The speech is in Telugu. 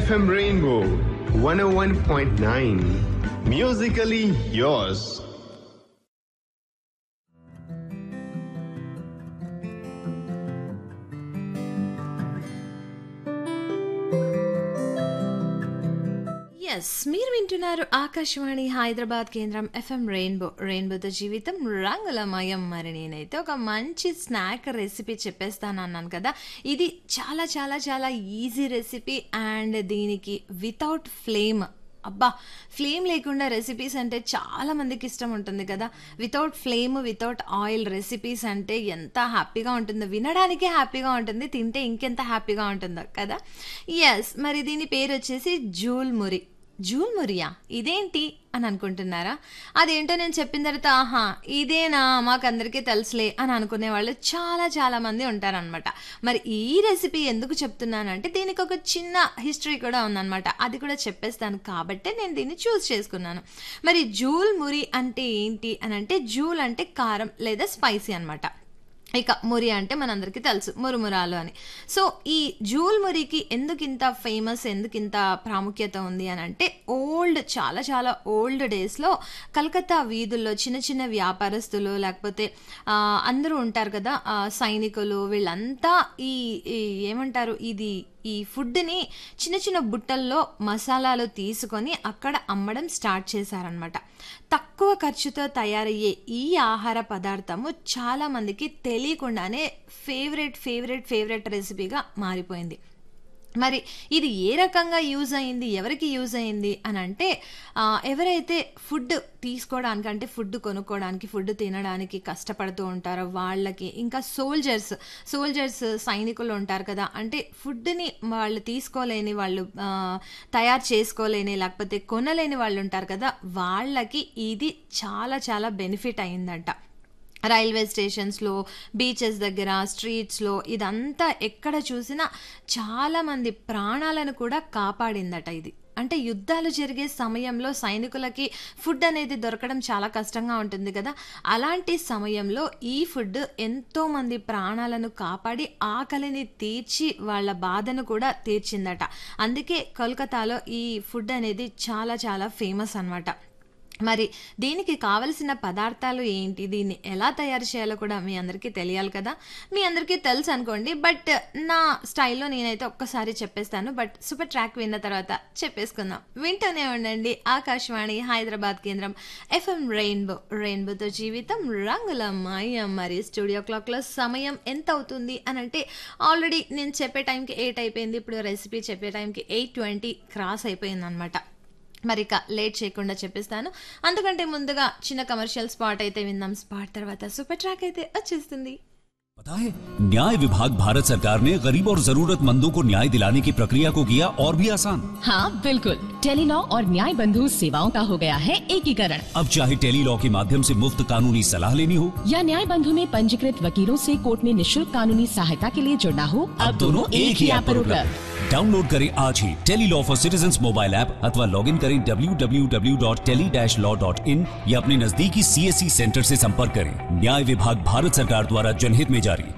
FM Rainbow 101.9. Musically yours. Yes మీరు వింటున్నారు ఆకాశవాణి హైదరాబాద్ కేంద్రం ఎఫ్ఎం రెయిన్బో రెయిన్బోతో జీవితం రంగులమయం మరి నేనైతే ఒక మంచి స్నాక్ రెసిపీ చెప్పేస్తాను అన్నాను కదా ఇది చాలా చాలా చాలా ఈజీ రెసిపీ అండ్ దీనికి వితౌట్ ఫ్లేమ్ అబ్బా ఫ్లేమ్ లేకుండా రెసిపీస్ అంటే చాలా మందికి ఇష్టం ఉంటుంది కదా without flame without oil recipes అంటే ఎంత హ్యాపీగా ఉంటుందో వినడానికే హ్యాపీగా ఉంటుంది తింటే ఇంకెంత హ్యాపీగా ఉంటుందో కదా ఎస్ మరి దీని పేరు వచ్చేసి జూల్ మురి జూల్ మురియా ఇదేంటి అని అనుకుంటున్నారా అదేంటో నేను చెప్పిన తర్వాత ఆహా ఇదేనా మాకందరికీ తెలుసులే అని అనుకునే వాళ్ళు చాలా చాలా మంది ఉంటారనమాట మరి ఈ రెసిపీ ఎందుకు చెప్తున్నానంటే దీనికి ఒక చిన్న హిస్టరీ కూడా ఉందన్నమాట అది కూడా చెప్పేస్తాను కాబట్టే నేను దీన్ని చూస్ చేసుకున్నాను మరి జూల్ మురి అంటే ఏంటి అని అంటే జూల్ అంటే కారం లేదా స్పైసీ అనమాట ఇక మురి అంటే మనందరికీ తెలుసు మురుమురాలు అని సో ఈ జూల్ మురికి ఎందుకు ఇంత ఫేమస్ ఎందుకు ఇంత ప్రాముఖ్యత ఉంది అని అంటే ఓల్డ్ చాలా చాలా ఓల్డ్ డేస్లో కలకత్తా వీధుల్లో చిన్న చిన్న వ్యాపారస్తులు లేకపోతే ఆ, అందరూ ఉంటారు కదా ఆ, సైనికులు వీళ్ళంతా ఈ ఈ ఏమంటారు ఇది ఈ ఫుడ్ని చిన్న చిన్న బుట్టల్లో మసాలాలు తీసుకొని అక్కడ అమ్మడం స్టార్ట్ చేశారనమాట తక్కువ ఖర్చుతో తయారయ్యే ఈ ఆహార పదార్థము చాలా మందికి తెలియకుండానే ఫేవరెట్ ఫేవరెట్ ఫేవరెట్ రెసిపీగా మారిపోయింది మరి ఇది ఏ రకంగా యూజ్ అయింది ఎవరికి యూజ్ అయింది అని అంటే ఆ, ఎవరైతే ఫుడ్ తీసుకోవడానికి అంటే ఫుడ్ కొనుక్కోవడానికి ఫుడ్ తినడానికి కష్టపడుతూ ఉంటారో వాళ్ళకి ఇంకా సోల్జర్స్ సోల్జర్స్ సైనికులు ఉంటారు కదా అంటే ఫుడ్ని వాళ్ళు తీసుకోలేని వాళ్ళు ఆ, తయారు చేసుకోలేని లేకపోతే కొనలేని వాళ్ళు ఉంటారు కదా వాళ్ళకి ఇది చాలా చాలా బెనిఫిట్ అయిందంట రైల్వే స్టేషన్స్లో బీచెస్ దగ్గర స్ట్రీట్స్లో ఇదంతా ఎక్కడ చూసినా చాలామంది ప్రాణాలను కూడా కాపాడిందట ఇది అంటే యుద్ధాలు జరిగే సమయంలో సైనికులకి ఫుడ్ అనేది దొరకడం చాలా కష్టంగా ఉంటుంది కదా అలాంటి సమయంలో ఈ ఫుడ్ ఎంతో మంది ప్రాణాలను కాపాడి ఆకలిని తీర్చి వాళ్ళ బాధను కూడా తీర్చిందట అందుకే కోల్కతాలో ఈ ఫుడ్ అనేది చాలా చాలా ఫేమస్ అన్నమాట మరి దీనికి కావలసిన పదార్థాలు ఏంటి దీన్ని ఎలా తయారు చేయాలో కూడా మీ అందరికీ తెలియాలి కదా మీ అందరికీ తెలుసు అనుకోండి బట్ నా స్టైల్లో నేనైతే ఒక్కసారి చెప్పేస్తాను బట్ సూపర్ ట్రాక్ విన్న తర్వాత చెప్పేసుకుందాం వింటూనే ఉండండి ఆకాశవాణి హైదరాబాద్ కేంద్రం ఎఫ్ఎం రెయిన్బో రెయిన్బోతో జీవితం రంగుల మాయం మరి స్టూడియో క్లాక్లో సమయం ఎంత అవుతుంది అని అంటే ఆల్రెడీ నేను చెప్పే టైంకి ఎయిట్ అయిపోయింది ఇప్పుడు రెసిపీ చెప్పే టైంకి ఎయిట్ ట్వంటీ క్రాస్ అయిపోయింది అనమాట మరి ఇక లేట్ చేయకుండా చెప్పిస్తాను అందుకంటే ముందుగా చిన్న కమర్షియల్ స్పాట్ అయితే విందాం స్పాట్ తర్వాత సూపర్ ట్రాక్ అయితే వచ్చేస్తుంది पता है न्याय विभाग भारत सरकार ने गरीब और जरूरतमंदों को न्याय दिलाने की प्रक्रिया को किया और भी आसान हाँ बिल्कुल टेलीलॉ और न्याय बंधु सेवाओं का हो गया है एकीकरण अब चाहे टेली लॉ के माध्यम से मुफ्त कानूनी सलाह लेनी हो या न्याय बंधु में पंजीकृत वकीलों से कोर्ट में निशुल्क कानूनी सहायता के लिए जुड़ना हो अब दोनों एक ही ऐप पर उपलब्ध डाउनलोड करें आज ही tele law for citizen mobile app अथवा लॉग इन करें www.tele-law.in या अपने नजदीकी सीएससी सेंटर से संपर्क करें न्याय विभाग भारत सरकार द्वारा जनहित में जारी